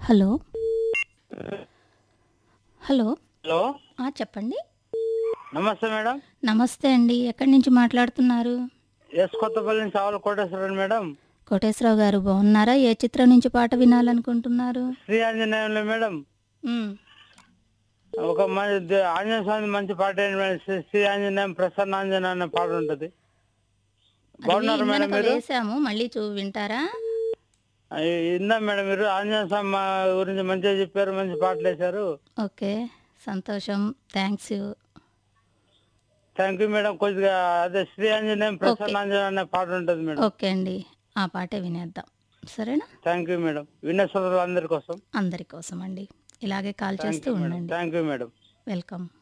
hello hello hello ఆ, చెప్పండి నమస్తే మేడం నమస్తే అండి ఎక్కడి నుంచి మాట్లాడుతున్నారు ఎస్ కొత్తపల్లి నుంచి ఆవుల కోటేశ్వరరావు మేడం కోటేశ్వరరావు గారు బాగున్నారా ఏ చిత్రం నుంచి పాట వినాలనుకుంటున్నారు శ్రీ ఆంజనేయంలో మేడం మ్, ఒక మంచి దే- ఆంజనేయ స్వామి మంచి పాట ఏంటి మేడం శ్రీ- శ్రీ ఆంజనేయం ప్రసన్న ఆంజనేయ అనే పాట ఉంటది అది బాగున్నారు మేడం ఇందాక మీరు వేసాము మళ్ళీ చూ వింటారా అయ్యి, ఇందా మేడం మీరు ఆంజనేయ స్వామి మా గురించి మంచిగా చెప్పారు మంచి పాటలు వేశారు ఓకే సంతోషం థ్యాంక్స్ థ్యాంక్ యూ మేడం కొద్దిగా అదే శ్రీ ఆంజనేయం ప్రసన్న ఆంజనేయ అనే పాట ఉంటది మేడం ఓకే అండి ఆ పాటే వినేద్దాం సరేనా థ్యాంక్ యూ మేడం వినేశ్వరులు అందరి కోసం అందరి కోసం అండి ఇలాగే కాల్ చేస్తూ ఉండండి థ్యాంక్ యూ మేడం వెల్కమ్